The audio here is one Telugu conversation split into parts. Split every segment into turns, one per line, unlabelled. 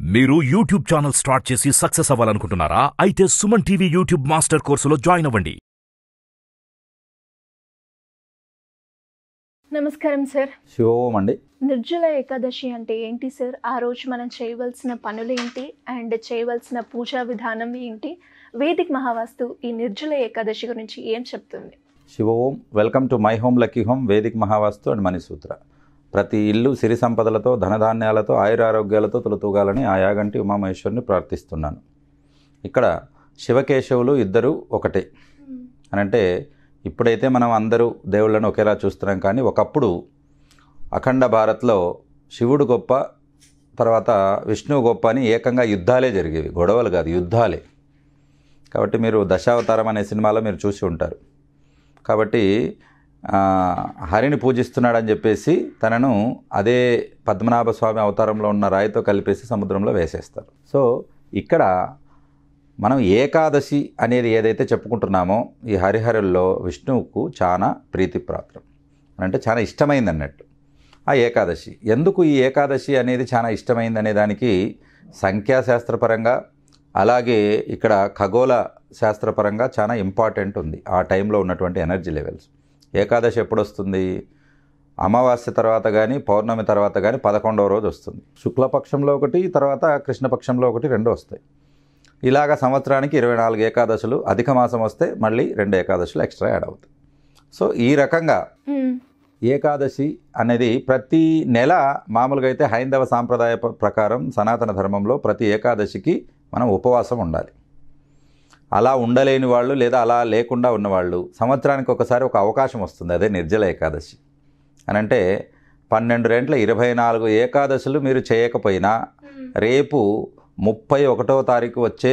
మీరు యూట్యూబ్ ఛానల్ స్టార్ట్ చేసి సక్సెస్ అవ్వాలనుకుంటున్నారా అయితే సుమన్ టీవీ యూట్యూబ్ మాస్టర్ కోర్సులో జాయిన్ అవ్వండి
నమస్కారం సార్
శివోం అండి
నిర్జల ఏకాదశి అంటే ఏంటి సార్ ఆ రోజు మనం చేయవలసిన పనులు ఏంటి అండ్ చేయవలసిన పూజా విధానం ఏంటి వేదిక్ మహావాస్తు ఈ నిర్జల ఏకాదశి గురించి ఏం చెప్తుంది
Shivom welcome to my home lucky home Vedic Mahavastu and Manisutra ప్రతి ఇల్లు సిరి సంపదలతో ధనధాన్యాలతో ఆయురారోగ్యాలతో తొలతూగాలని ఆ యాగంటి ఉమామహేశ్వరుని ప్రార్థిస్తున్నాను ఇక్కడ శివకేశవులు ఇద్దరు ఒకటే అని అంటే ఇప్పుడైతే మనం అందరూ దేవుళ్ళను ఒకేలా చూస్తున్నాం కానీ ఒకప్పుడు అఖండ భారత్లో శివుడు గొప్ప తర్వాత విష్ణువు గొప్ప అని ఏకంగా యుద్ధాలే జరిగేవి గొడవలు కాదు యుద్ధాలే కాబట్టి మీరు దశావతారం అనే సినిమాలో మీరు చూసి ఉంటారు కాబట్టి ఆ, హరిని పూజిస్తున్నాడని చెప్పేసి తనను అదే పద్మనాభ స్వామి అవతారంలో ఉన్న రాయితో కలిపేసి సముద్రంలో వేసేస్తారు సో ఇక్కడ మనం ఏకాదశి అనేది ఏదైతే చెప్పుకుంటున్నామో ఈ హరిహరుల్లో విష్ణువుకు చాలా ప్రీతిప్రాత్రం అంటే చాలా ఇష్టమైంది అన్నట్టు ఆ ఏకాదశి ఎందుకు ఈ ఏకాదశి అనేది చాలా ఇష్టమైంది అనే దానికి సంఖ్యాశాస్త్రపరంగా అలాగే ఇక్కడ ఖగోళ శాస్త్రపరంగా చాలా ఇంపార్టెంట్ ఉంది ఆ టైంలో ఉన్నటువంటి ఎనర్జీ లెవెల్స్ ఏకాదశి ఎప్పుడు వస్తుంది అమావాస్య తర్వాత కానీ పౌర్ణమి తర్వాత కానీ పదకొండవ రోజు వస్తుంది శుక్లపక్షంలో ఒకటి తర్వాత కృష్ణపక్షంలో ఒకటి రెండు వస్తాయి ఇలాగ సంవత్సరానికి ఇరవై నాలుగు ఏకాదశులు అధిక మాసం వస్తే మళ్ళీ రెండు ఏకాదశులు ఎక్స్ట్రా యాడ్ అవుతాయి సో ఈ రకంగా
మ్మ్.
ఏకాదశి అనేది ప్రతి నెల మామూలుగా అయితే హైందవ సాంప్రదాయ ప్ర- ప్రకారం సనాతన ధర్మంలో ప్రతి ఏకాదశికి మనం ఉపవాసం ఉండాలి అలా ఉండలేని వాళ్ళు లేదా అలా లేకుండా ఉన్నవాళ్ళు సంవత్సరానికి ఒకసారి ఒక అవకాశం వస్తుంది అదే నిర్జల ఏకాదశి అని అంటే పన్నెండు రెంట్ల ఇరవై నాలుగు ఏకాదశులు మీరు చేయకపోయినా రేపు ముప్పై ఒకటో తారీఖు వచ్చే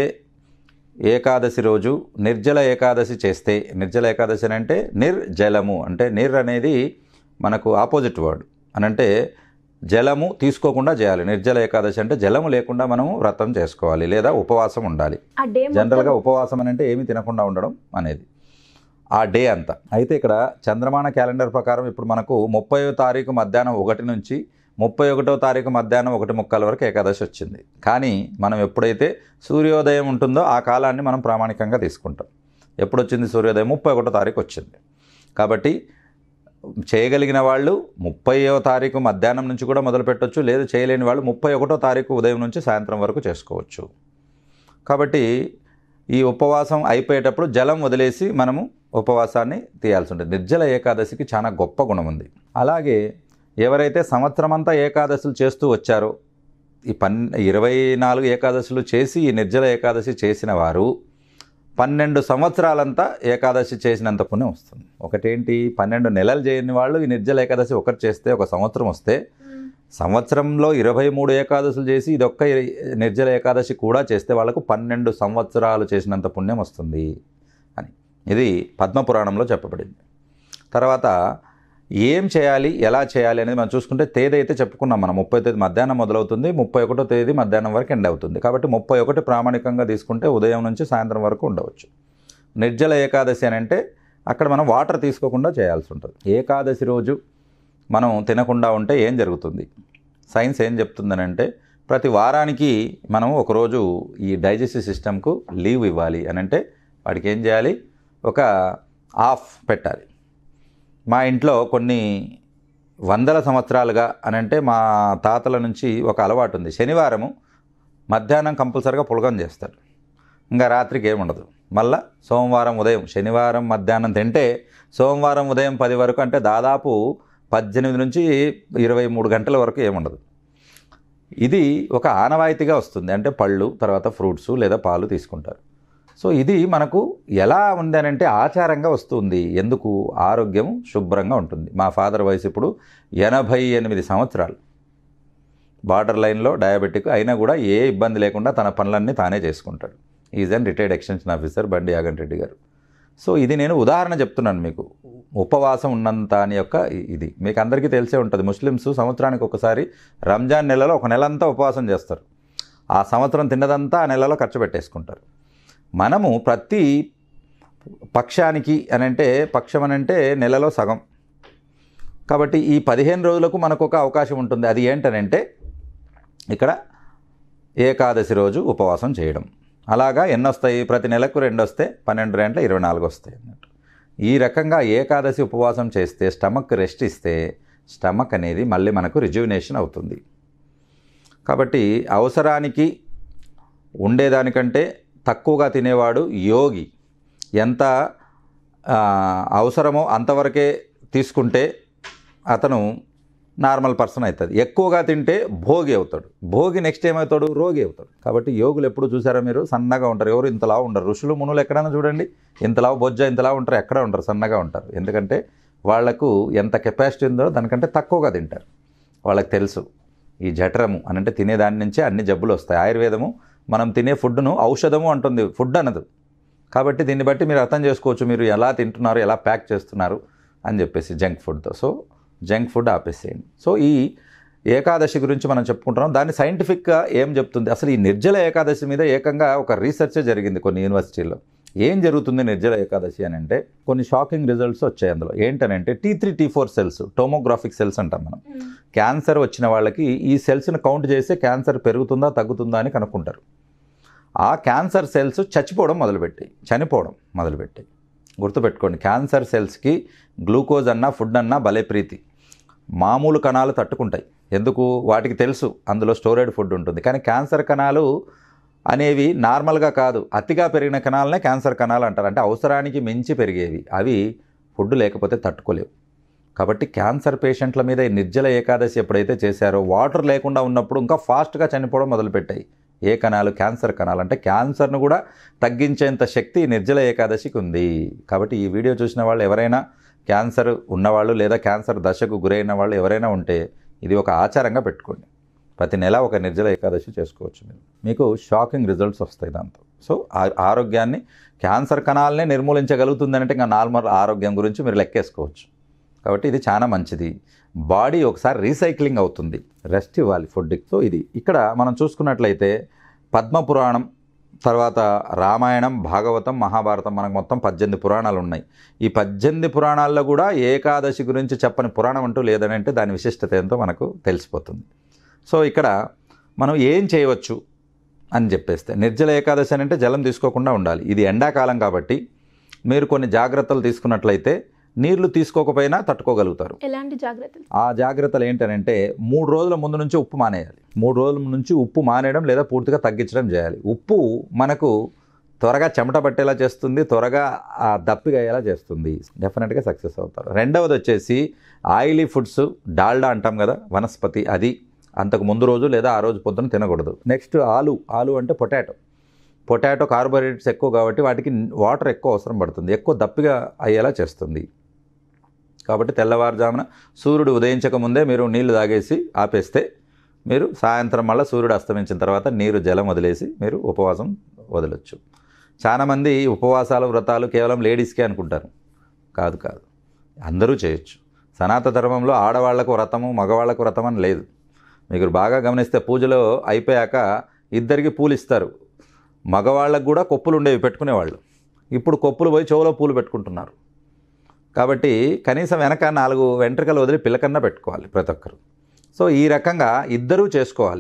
ఏకాదశి రోజు నిర్జల ఏకాదశి చేస్తే నిర్జల ఏకాదశి అని అంటే నిర్జలము అంటే నిర్ అనేది మనకు ఆపోజిట్ వర్డ్ అని అంటే జలము తీసుకోకుండా చేయాలి నిర్జల ఏకాదశి అంటే జలము లేకుండా మనము వ్రతం చేసుకోవాలి లేదా ఉపవాసం ఉండాలి
ఆ డే
జనరల్గా ఉపవాసం అని అంటే ఏమీ తినకుండా ఉండడం అనేది ఆ డే అంతా అయితే ఇక్కడ చంద్రమాన క్యాలెండర్ ప్రకారం ఇప్పుడు మనకు ముప్పయో తారీఖు మధ్యాహ్నం ఒకటి నుంచి ముప్పై ఒకటో తారీఖు మధ్యాహ్నం ఒకటి ముక్కల వరకు ఏకాదశి వచ్చింది కానీ మనం ఎప్పుడైతే సూర్యోదయం ఉంటుందో ఆ కాలాన్ని మనం ప్రామాణికంగా తీసుకుంటాం ఎప్పుడు వచ్చింది సూర్యోదయం ముప్పై ఒకటో తారీఖు వచ్చింది కాబట్టి చేయగలిగిన వాళ్ళు ముప్పైవ తారీఖు మధ్యాహ్నం నుంచి కూడా మొదలు పెట్టొచ్చు లేదు చేయలేని వాళ్ళు ముప్పై ఒకటో తారీఖు ఉదయం నుంచి సాయంత్రం వరకు చేసుకోవచ్చు కాబట్టి ఈ ఉపవాసం అయిపోయేటప్పుడు జలం వదిలేసి మనము ఉపవాసాన్ని తీయాల్సి ఉంటుంది నిర్జల ఏకాదశికి చాలా గొప్ప గుణం ఉంది అలాగే ఎవరైతే సంవత్సరం అంతా ఏకాదశులు చేస్తూ వచ్చారో ఈ పన్ ఇరవై నాలుగు ఏకాదశులు చేసి ఈ నిర్జల ఏకాదశి చేసిన వారు పన్నెండు సంవత్సరాలంతా ఏకాదశి చేసినంత పుణ్యం వస్తుంది ఒకటేంటి పన్నెండు నెలలు చేయని వాళ్ళు ఈ నిర్జల ఏకాదశి ఒకటి చేస్తే ఒక సంవత్సరం వస్తే సంవత్సరంలో ఇరవై మూడు ఏకాదశులు చేసి ఇదొక్క ఇర- నిర్జల ఏకాదశి కూడా చేస్తే వాళ్ళకు పన్నెండు సంవత్సరాలు చేసినంత పుణ్యం వస్తుంది అని ఇది పద్మపురాణంలో చెప్పబడింది తర్వాత ఏం చేయాలి ఎలా చేయాలి అనేది మనం చూసుకుంటే తేదీ అయితే చెప్పుకున్నాం మనం ముప్పై తేదీ మధ్యాహ్నం మొదలవుతుంది ముప్పై ఒకటో తేదీ మధ్యాహ్నం వరకు ఎండ్ అవుతుంది కాబట్టి ముప్పై ఒకటి ప్రామాణికంగా తీసుకుంటే ఉదయం నుంచి సాయంత్రం వరకు ఉండవచ్చు నిర్జల ఏకాదశి అని అంటే అక్కడ మనం వాటర్ తీసుకోకుండా చేయాల్సి ఉంటుంది ఏకాదశి రోజు మనం తినకుండా ఉంటే ఏం జరుగుతుంది సైన్స్ ఏం చెప్తుందని అంటే ప్రతి వారానికి మనం ఒకరోజు ఈ డైజెస్టివ్ సిస్టమ్కు లీవ్ ఇవ్వాలి అని అంటే వాడికి ఏం చేయాలి ఒక ఆఫ్ పెట్టాలి మా ఇంట్లో కొన్ని వందల సంవత్సరాలుగా అని అంటే మా తాతల నుంచి ఒక అలవాటు ఉంది శనివారము మధ్యాహ్నం కంపల్సరిగా పులగం చేస్తారు ఇంకా రాత్రికి ఏముండదు మళ్ళా సోమవారం ఉదయం శనివారం మధ్యాహ్నం తింటే సోమవారం ఉదయం పది వరకు అంటే దాదాపు పద్దెనిమిది నుంచి ఇరవై మూడు గంటల వరకు ఏముండదు ఇది ఒక ఆనవాయితీగా వస్తుంది అంటే పళ్ళు తర్వాత ఫ్రూట్స్ లేదా పాలు తీసుకుంటారు సో ఇది మనకు ఎలా ఉంది అని అంటే ఆచారంగా వస్తుంది ఎందుకు ఆరోగ్యం శుభ్రంగా ఉంటుంది మా ఫాదర్ వయసు ఇప్పుడు ఎనభై ఎనిమిది సంవత్సరాలు బార్డర్ లైన్లో డయాబెటిక్ అయినా కూడా ఏ ఇబ్బంది లేకుండా తన పనులన్నీ తానే చేసుకుంటాడు is an retired extension officer Bandi Yagan Reddy గారు సో ఇది నేను ఉదాహరణ చెప్తున్నాను మీకు ఉపవాసం ఉన్నంత అని యొక్క ఇ- ఇది మీకు అందరికీ తెలిసే ఉంటుంది ముస్లిమ్స్ సంవత్సరానికి ఒకసారి రంజాన్ నెలలో ఒక నెలంతా ఉపవాసం చేస్తారు ఆ సంవత్సరం తిన్నదంతా ఆ నెలలో ఖర్చు పెట్టేసుకుంటారు మనము ప్రతి పక్షానికి అని అంటే పక్షం అని అంటే నెలలో సగం కాబట్టి ఈ పదిహేను రోజులకు మనకు ఒక అవకాశం ఉంటుంది అది ఏంటనంటే ఇక్కడ ఏకాదశి రోజు ఉపవాసం చేయడం అలాగా ఎన్ని వస్తాయి ప్రతి నెలకు రెండు వస్తే పన్నెండు రెంట్ల ఇరవై నాలుగు వస్తాయి అన్నట్టు ఈ రకంగా ఏకాదశి ఉపవాసం చేస్తే స్టమక్ రెస్ట్ ఇస్తే స్టమక్ అనేది మళ్ళీ మనకు రిజ్యువినేషన్ అవుతుంది కాబట్టి అవసరానికి ఉండేదానికంటే తక్కువగా తినేవాడు యోగి ఎంత ఆ, అవసరమో అంతవరకే తీసుకుంటే అతను నార్మల్ పర్సన్ అవుతుంది ఎక్కువగా తింటే భోగి అవుతాడు భోగి నెక్స్ట్ ఏమవుతాడు రోగి అవుతాడు కాబట్టి యోగులు ఎప్పుడు చూసారా మీరు సన్నగా ఉంటారు ఎవరు ఇంతలా ఉండరు ఋషులు మునులు ఎక్కడైనా చూడండి ఇంతలా బొజ్జ ఇంతలా ఉంటారు ఎక్కడ ఉంటారు సన్నగా ఉంటారు ఎందుకంటే వాళ్లకు ఎంత కెపాసిటీ ఉందో దానికంటే తక్కువగా తింటారు వాళ్ళకి తెలుసు ఈ జఠరము అని అంటే తినేదాని నుంచే అన్ని జబ్బులు వస్తాయి ఆయుర్వేదము మనం తినే ఫుడ్ను ఔషధము అంటుంది ఫుడ్ అనదు కాబట్టి దీన్ని బట్టి మీరు అర్థం చేసుకోవచ్చు మీరు ఎలా తింటున్నారు ఎలా ప్యాక్ చేస్తున్నారు అని చెప్పేసి జంక్ ఫుడ్తో సో జంక్ ఫుడ్ ఆపేసేయండి సో ఈ ఏకాదశి గురించి మనం చెప్పుకుంటున్నాం దాన్ని సైంటిఫిక్గా ఏం చెప్తుంది అసలు ఈ నిర్జల ఏకాదశి మీద ఏకంగా ఒక రీసెర్చ్ జరిగింది కొన్ని యూనివర్సిటీల్లో ఏం జరుగుతుంది నిర్జల ఏకాదశి అని అంటే కొన్ని షాకింగ్ రిజల్ట్స్ వచ్చాయి అందులో ఏంటనంటే T three T four cells tomographic cells అంటాం మనం క్యాన్సర్ వచ్చిన వాళ్ళకి ఈ సెల్స్ని కౌంట్ చేస్తే క్యాన్సర్ పెరుగుతుందా తగ్గుతుందా అని కనుక్కుంటారు ఆ క్యాన్సర్ సెల్స్ చచ్చిపోవడం మొదలుపెట్టాయి చనిపోవడం మొదలుపెట్టాయి గుర్తుపెట్టుకోండి క్యాన్సర్ సెల్స్కి గ్లూకోజ్ అన్నా ఫుడ్ అన్నా భలే ప్రీతి మామూలు కణాలు తట్టుకుంటాయి ఎందుకు వాటికి తెలుసు అందులో స్టోరేడ్ ఫుడ్ ఉంటుంది కానీ క్యాన్సర్ కణాలు అనేవి నార్మల్గా కాదు అతిగా పెరిగిన కణాలనే క్యాన్సర్ కణాలు అంటారు అంటే అవసరానికి మించి పెరిగేవి అవి ఫుడ్ లేకపోతే తట్టుకోలేవు కాబట్టి క్యాన్సర్ పేషెంట్ల మీద ఈ నిర్జల ఏకాదశి ఎప్పుడైతే చేశారో వాటర్ లేకుండా ఉన్నప్పుడు ఇంకా ఫాస్ట్గా చనిపోవడం మొదలుపెట్టాయి ఏ కణాలు క్యాన్సర్ కణాలు అంటే క్యాన్సర్ను కూడా తగ్గించేంత శక్తి ఈ నిర్జల ఏకాదశికి ఉంది కాబట్టి ఈ వీడియో చూసిన వాళ్ళు ఎవరైనా క్యాన్సర్ ఉన్నవాళ్ళు లేదా క్యాన్సర్ దశకు గురైన వాళ్ళు ఎవరైనా ఉంటే ఇది ఒక ఆచారంగా పెట్టుకోండి ప్రతి నెల ఒక నిర్జల ఏకాదశి చేసుకోవచ్చు మీరు మీకు షాకింగ్ రిజల్ట్స్ వస్తాయి దాంతో సో ఆ- ఆరోగ్యాన్ని క్యాన్సర్ కణాలనే నిర్మూలించగలుగుతుంది అంటే ఇంకా నార్మల్ ఆరోగ్యం గురించి మీరు లెక్కేసుకోవచ్చు కాబట్టి ఇది చాలా మంచిది బాడీ ఒకసారి రీసైక్లింగ్ అవుతుంది రెస్ట్ ఇవ్వాలి ఫుడ్కి సో ఇది ఇక్కడ మనం చూసుకున్నట్లయితే పద్మపురాణం తర్వాత రామాయణం భాగవతం మహాభారతం మనకు మొత్తం పద్దెనిమిది పురాణాలు ఉన్నాయి ఈ పద్దెనిమిది పురాణాల్లో కూడా ఏకాదశి గురించి చెప్పని పురాణం అంటూ లేదని అంటే దాని విశిష్టత ఏంటో మనకు తెలిసిపోతుంది సో ఇక్కడ మనం ఏం చేయవచ్చు అని చెప్పేస్తే నిర్జల ఏకాదశి అని అంటే జలం తీసుకోకుండా ఉండాలి ఇది ఎండాకాలం కాబట్టి మీరు కొన్ని జాగ్రత్తలు తీసుకున్నట్లయితే నీళ్లు తీసుకోకపోయినా తట్టుకోగలుగుతారు
ఎలాంటి జాగ్రత్తలు
ఆ జాగ్రత్తలు ఏంటనంటే మూడు రోజుల ముందు నుంచి ఉప్పు మానేయాలి మూడు రోజుల నుంచి ఉప్పు మానేయడం లేదా పూర్తిగా తగ్గించడం చేయాలి ఉప్పు మనకు త్వరగా చెమట పట్టేలా చేస్తుంది త్వరగా ఆ దప్పిగా అయ్యేలా చేస్తుంది డెఫినెట్గా సక్సెస్ అవుతారు రెండవది వచ్చేసి ఆయిలీ ఫుడ్స్ డాల్డా అంటాం కదా వనస్పతి అది అంతకు ముందు రోజు లేదా ఆ రోజు పొద్దున తినకూడదు నెక్స్ట్ ఆలు ఆలు అంటే పొటాటో పొటాటో కార్బోహైడ్రేట్స్ ఎక్కువ కాబట్టి వాటికి వాటర్ ఎక్కువ అవసరం పడుతుంది ఎక్కువ దప్పిగా అయ్యేలా చేస్తుంది కాబట్టి తెల్లవారుజామున సూర్యుడు ఉదయించక ముందే మీరు నీళ్లు తాగేసి ఆపేస్తే మీరు సాయంత్రం మళ్ళీ సూర్యుడు అస్తమించిన తర్వాత నీరు జలం వదిలేసి మీరు ఉపవాసం వదలొచ్చు చాలామంది ఉపవాసాలు వ్రతాలు కేవలం లేడీస్కే అనుకుంటారు కాదు కాదు అందరూ చేయొచ్చు సనాతన ధర్మంలో ఆడవాళ్లకు వ్రతము మగవాళ్లకు వ్రతం అని లేదు మీకు బాగా గమనిస్తే పూజలో అయిపోయాక ఇద్దరికి పూలు ఇస్తారు మగవాళ్ళకు కూడా కొప్పులు ఉండేవి పెట్టుకునేవాళ్ళు ఇప్పుడు కొప్పులు పోయి చెవులో పూలు పెట్టుకుంటున్నారు కాబట్టి కనీసం వెనక నాలుగు వెంట్రుకలు వదిలి పిల్లకన్నా పెట్టుకోవాలి ప్రతి ఒక్కరు సో ఈ రకంగా ఇద్దరూ చేసుకోవాలి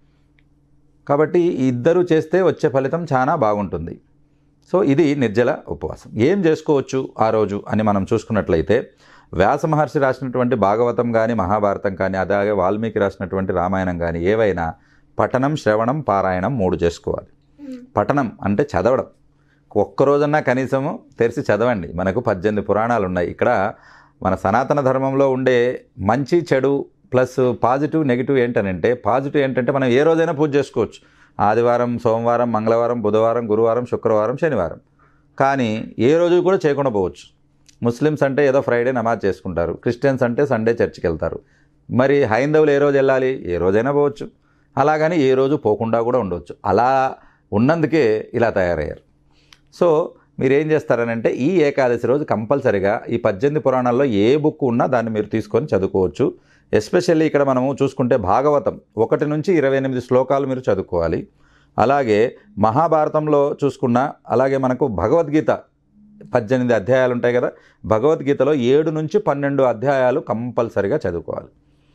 కాబట్టి ఈ ఇద్దరూ చేస్తే వచ్చే ఫలితం చాలా బాగుంటుంది సో ఇది నిర్జల ఉపవాసం ఏం చేసుకోవచ్చు ఆ రోజు అని మనం చూసుకున్నట్లయితే వ్యాస మహర్షి రాసినటువంటి భాగవతం కానీ మహాభారతం కానీ అలాగే వాల్మీకి రాసినటువంటి రామాయణం కానీ ఏవైనా పఠనం శ్రవణం పారాయణం మూడు చేసుకోవాలి పఠనం అంటే చదవడం ఒక్కరోజన్నా కనీసము తెరిచి చదవండి మనకు పద్దెనిమిది పురాణాలు ఉన్నాయి ఇక్కడ మన సనాతన ధర్మంలో ఉండే మంచి చెడు ప్లస్ పాజిటివ్ నెగిటివ్ ఏంటనంటే పాజిటివ్ ఏంటంటే మనం ఏ రోజైనా పూజ చేసుకోవచ్చు ఆదివారం సోమవారం మంగళవారం బుధవారం గురువారం శుక్రవారం శనివారం కానీ ఏ రోజు కూడా చేయకుండా పోవచ్చు ముస్లిమ్స్ అంటే ఏదో ఫ్రైడే నమాజ్ చేసుకుంటారు క్రిస్టియన్స్ అంటే సండే చర్చికి వెళ్తారు మరి హైందవులు ఏ రోజు వెళ్ళాలి ఏ రోజైనా పోవచ్చు అలాగని ఏ రోజు పోకుండా కూడా ఉండవచ్చు అలా ఉన్నందుకే ఇలా తయారయ్యారు సో మీరు ఏం చేస్తారనంటే ఈ ఏకాదశి రోజు కంపల్సరిగా ఈ పద్దెనిమిది పురాణాల్లో ఏ బుక్ ఉన్నా దాన్ని మీరు తీసుకొని చదువుకోవచ్చు ఎస్పెషల్లీ ఇక్కడ మనము చూసుకుంటే భాగవతం ఒకటి నుంచి ఇరవై ఎనిమిది శ్లోకాలు మీరు చదువుకోవాలి అలాగే మహాభారతంలో చూసుకున్న అలాగే మనకు భగవద్గీత పద్దెనిమిది అధ్యాయాలు ఉంటాయి కదా భగవద్గీతలో ఏడు నుంచి పన్నెండు అధ్యాయాలు కంపల్సరిగా చదువుకోవాలి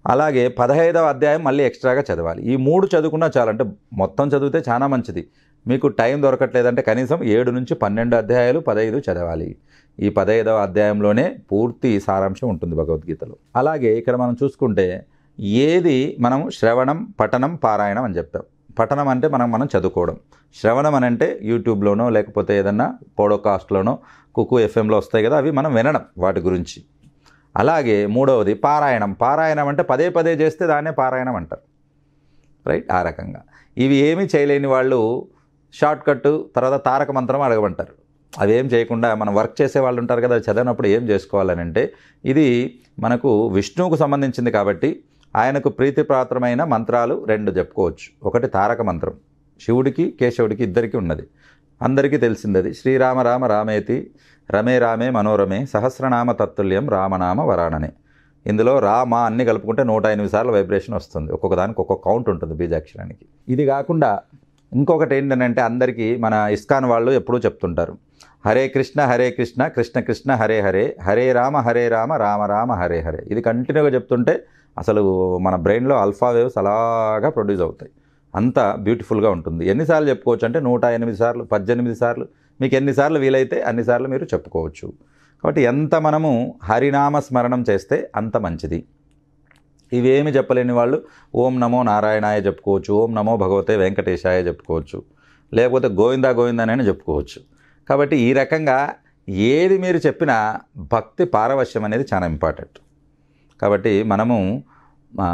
అలాగే పదహైదవ అధ్యాయం మళ్ళీ ఎక్స్ట్రాగా చదవాలి ఈ మూడు చదువుకున్నా చాలు అంటే మొత్తం చదివితే చాలా మంచిది మీకు టైం దొరకట్లేదంటే కనీసం ఏడు నుంచి పన్నెండు అధ్యాయాలు పదహైదు చదవాలి ఈ పదహైదవ అధ్యాయంలోనే పూర్తి సారాంశం ఉంటుంది భగవద్గీతలో అలాగే ఇక్కడ మనం చూసుకుంటే ఏది మనం శ్రవణం పఠనం పారాయణం అని చెప్తాం పఠనం అంటే మనం మనం చదువుకోవడం శ్రవణం అని అంటే యూట్యూబ్లోనో లేకపోతే ఏదన్నా పోడోకాస్ట్లోనో కుకు ఎఫ్ఎంలో వస్తాయి కదా అవి మనం వినడం వాటి గురించి అలాగే మూడవది పారాయణం పారాయణం అంటే పదే పదే చేస్తే దాన్నే పారాయణం అంటారు రైట్ ఆ రకంగా ఇవి ఏమీ చేయలేని వాళ్ళు షార్ట్ కట్ తర్వాత తారక మంత్రం అడగమంటారు అవి ఏం చేయకుండా మనం వర్క్ చేసే వాళ్ళు ఉంటారు కదా అది చదివినప్పుడు ఏం చేసుకోవాలని అంటే ఇది మనకు విష్ణువుకు సంబంధించింది కాబట్టి ఆయనకు ప్రీతిపాత్రమైన మంత్రాలు రెండు చెప్పుకోవచ్చు ఒకటి తారక మంత్రం శివుడికి కేశవుడికి ఇద్దరికి ఉన్నది అందరికీ తెలిసింది అది శ్రీరామ రామ రామేతి రమే రామే మనోరమే సహస్రనామ తత్తుల్యం రామనామ వరాణనే ఇందులో రామ అన్ని కలుపుకుంటే నూట ఎనిమిది సార్లు వైబ్రేషన్ వస్తుంది ఒక్కొక్క దానికి ఒక్కొక్క కౌంట్ ఉంటుంది బీజాక్షరానికి ఇది కాకుండా ఇంకొకటి ఏంటంటే అందరికీ మన ఇస్కాన్ వాళ్ళు ఎప్పుడూ చెప్తుంటారు హరే కృష్ణ హరే కృష్ణ కృష్ణ కృష్ణ హరే హరే హరే రామ హరే రామ రామ రామ హరే హరే ఇది కంటిన్యూగా చెప్తుంటే అసలు మన బ్రెయిన్లో అల్ఫా వేవ్స్ అలాగా ప్రొడ్యూస్ అవుతాయి అంత బ్యూటిఫుల్గా ఉంటుంది ఎన్నిసార్లు చెప్పుకోవచ్చు అంటే నూట ఎనిమిది సార్లు పద్దెనిమిది సార్లు మీకు ఎన్నిసార్లు వీలైతే అన్నిసార్లు మీరు చెప్పుకోవచ్చు కాబట్టి ఎంత మనము హరినామ స్మరణం చేస్తే అంత మంచిది ఇవేమి చెప్పలేని వాళ్ళు ఓం నమో నారాయణాయ చెప్పుకోవచ్చు ఓం నమో భగవతే వెంకటేశాయ చెప్పుకోవచ్చు లేకపోతే గోవిందా గోవిందానైనా చెప్పుకోవచ్చు కాబట్టి ఈ రకంగా ఏది మీరు చెప్పినా భక్తి పారవశ్యం అనేది చాలా ఇంపార్టెంట్ కాబట్టి మనము ఆ,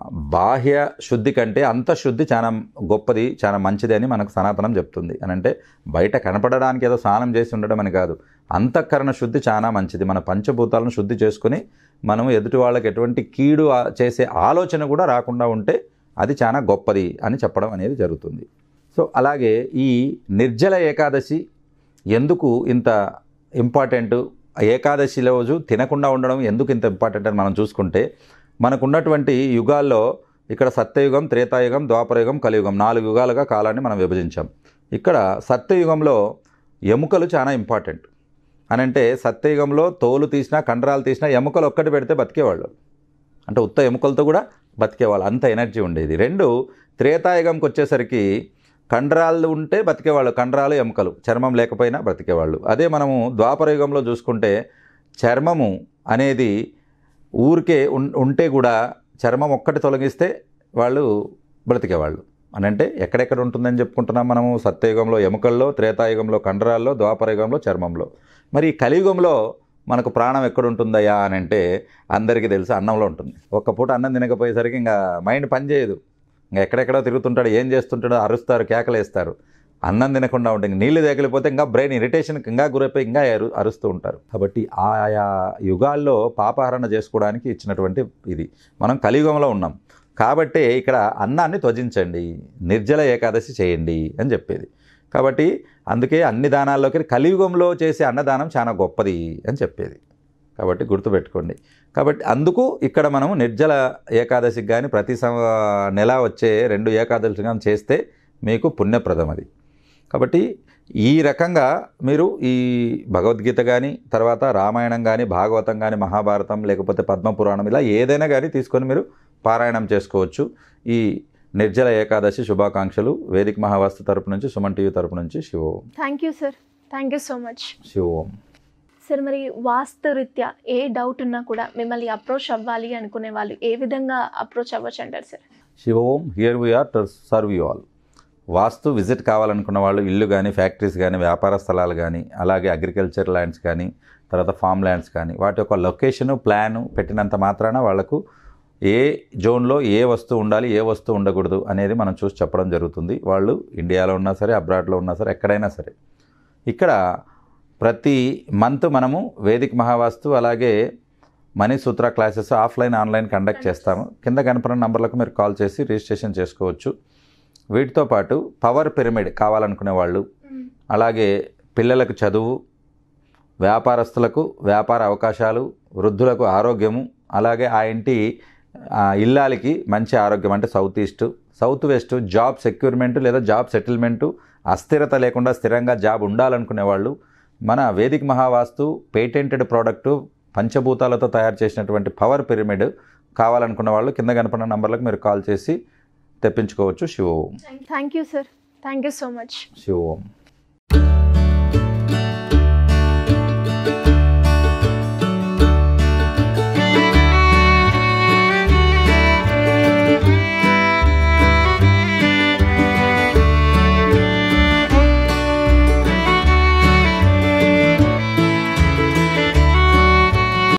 బాహ్య శుద్ధి కంటే అంతఃశుద్ధి చాలా గొప్పది చాలా మంచిది అని మనకు సనాతనం చెప్తుంది అని అంటే బయట కనపడడానికి ఏదో స్నానం చేసి ఉండడం అని కాదు అంతఃకరణ శుద్ధి చాలా మంచిది మన పంచభూతాలను శుద్ధి చేసుకుని మనం ఎదుటి వాళ్ళకి ఎటువంటి కీడు ఆ- చేసే ఆలోచన కూడా రాకుండా ఉంటే అది చాలా గొప్పది అని చెప్పడం అనేది జరుగుతుంది సో అలాగే ఈ నిర్జల ఏకాదశి ఎందుకు ఇంత ఇంపార్టెంట్ ఏకాదశి రోజు తినకుండా ఉండడం ఎందుకు ఇంత ఇంపార్టెంట్ అని మనం చూసుకుంటే మనకున్నటువంటి యుగాల్లో ఇక్కడ సత్యయుగం త్రేతాయుగం ద్వాపరయుగం కలియుగం నాలుగు యుగాలుగా కాలాన్ని మనం విభజించాం ఇక్కడ సత్యయుగంలో ఎముకలు చాలా ఇంపార్టెంట్ అని అంటే సత్యయుగంలో తోలు తీసినా కండరాలు తీసినా ఎముకలు ఒక్కటి పెడితే బతికేవాళ్ళు అంటే ఉత్త ఎముకలతో కూడా బతికేవాళ్ళు అంత ఎనర్జీ ఉండేది రెండు త్రేతాయుగంకి వచ్చేసరికి కండరాలు ఉంటే బతికేవాళ్ళు కండరాలు ఎముకలు చర్మం లేకపోయినా బ్రతికేవాళ్ళు అదే మనము ద్వాపరయుగంలో చూసుకుంటే చర్మము అనేది ఊరికే ఉన్- ఉంటే కూడా చర్మం ఒక్కటి తొలగిస్తే వాళ్ళు బ్రతికేవాళ్ళు అని అంటే ఎక్కడెక్కడ ఉంటుందని చెప్పుకుంటున్నాం మనము సత్యయుగంలో ఎముకల్లో త్రేతాయుగంలో కండరాల్లో ద్వాపరయుగంలో చర్మంలో మరి ఈ కలియుగంలో మనకు ప్రాణం ఎక్కడ ఉంటుందయ్యా అని అంటే అందరికీ తెలుసు అన్నంలో ఉంటుంది ఒక్క పూట అన్నం తినకపోయేసరికి ఇంకా మైండ్ పనిచేయదు ఇంకా ఎక్కడెక్కడో తిరుగుతుంటాడు ఏం చేస్తుంటాడో అరుస్తారు కేకలేస్తారు అన్నం తినకుండా ఉంటే ఇంక నీళ్లు తగిలిపోతే ఇంకా బ్రెయిన్ ఇరిటేషన్కి ఇంకా గురైపోయి ఇంకా అరు అరుస్తూ ఉంటారు కాబట్టి ఆయా యుగాల్లో పాపహరణ చేసుకోవడానికి ఇచ్చినటువంటి ఇది మనం కలియుగంలో ఉన్నాం కాబట్టి ఇక్కడ అన్నాన్ని త్వజించండి నిర్జల ఏకాదశి చేయండి అని చెప్పేది కాబట్టి అందుకే అన్ని దానాల్లోకి కలియుగంలో చేసే అన్నదానం చాలా గొప్పది అని చెప్పేది కాబట్టి గుర్తుపెట్టుకోండి కాబట్టి అందుకు ఇక్కడ మనము నిర్జల ఏకాదశికి కానీ ప్రతి సం- నెల వచ్చే రెండు ఏకాదశి కానీ చేస్తే మీకు పుణ్యప్రదం అది కాబట్టి ఈ రకంగా మీరు ఈ భగవద్గీత కానీ తర్వాత రామాయణం కానీ భాగవతం కానీ మహాభారతం లేకపోతే పద్మపురాణం ఇలా ఏదైనా కానీ తీసుకొని మీరు పారాయణం చేసుకోవచ్చు ఈ నిర్జల ఏకాదశి శుభాకాంక్షలు వేదిక మహావాస్తు తరపు నుంచి సుమన్ టీవీ తరపు నుంచి Shivom
thank you sir thank you so much
Shivom
sir మరి వాస్తురీత్యా ఏ డౌట్ ఉన్నా కూడా మిమ్మల్ని అప్రోచ్ అవ్వాలి అనుకునే వాళ్ళు ఏ విధంగా అప్రోచ్ అవ్వచ్చు అంటారు sir
Shivom here we are to serve you all vastu visit కావాలనుకున్న వాళ్ళు ఇల్లు కానీ ఫ్యాక్టరీస్ కానీ వ్యాపార స్థలాలు కానీ అలాగే అగ్రికల్చర్ ల్యాండ్స్ కానీ తర్వాత ఫామ్ ల్యాండ్స్ కానీ వాటి యొక్క లొకేషను ప్లాను పెట్టినంత మాత్రాన వాళ్లకు ఏ జోన్లో ఏ వస్తువు ఉండాలి ఏ వస్తువు ఉండకూడదు అనేది మనం చూసి చెప్పడం జరుగుతుంది వాళ్ళు ఇండియాలో ఉన్నా సరే అబ్రాడ్లో ఉన్నా సరే ఎక్కడైనా సరే ఇక్కడ ప్రతి మంత్ మనము వేదిక్ మహావాస్తు అలాగే Manisutra classes offline online conduct చేస్తాము కింద కనపడిన నంబర్లకు మీరు కాల్ చేసి రిజిస్ట్రేషన్ చేసుకోవచ్చు వీటితో పాటు పవర్ పిరమిడ్ కావాలనుకునే వాళ్ళు అలాగే పిల్లలకు చదువు వ్యాపారస్తులకు వ్యాపార అవకాశాలు వృద్ధులకు ఆరోగ్యము అలాగే ఆ ఇంటి ఆ, ఇల్లాలకి మంచి ఆరోగ్యం అంటే south east south west job securement లేదా జాబ్ సెటిల్మెంటు అస్థిరత లేకుండా స్థిరంగా జాబ్ ఉండాలనుకునే వాళ్ళు మన వేదిక్ మహావాస్తు పేటెంటెడ్ ప్రోడక్టు పంచభూతాలతో తయారు చేసినటువంటి పవర్ పిరమిడ్ కావాలనుకున్న వాళ్ళు కింద కనపడిన నంబర్లకు మీరు కాల్ చేసి తెప్పించుకోవచ్చు Shivom
thank you sir thank you so much
Shiva Om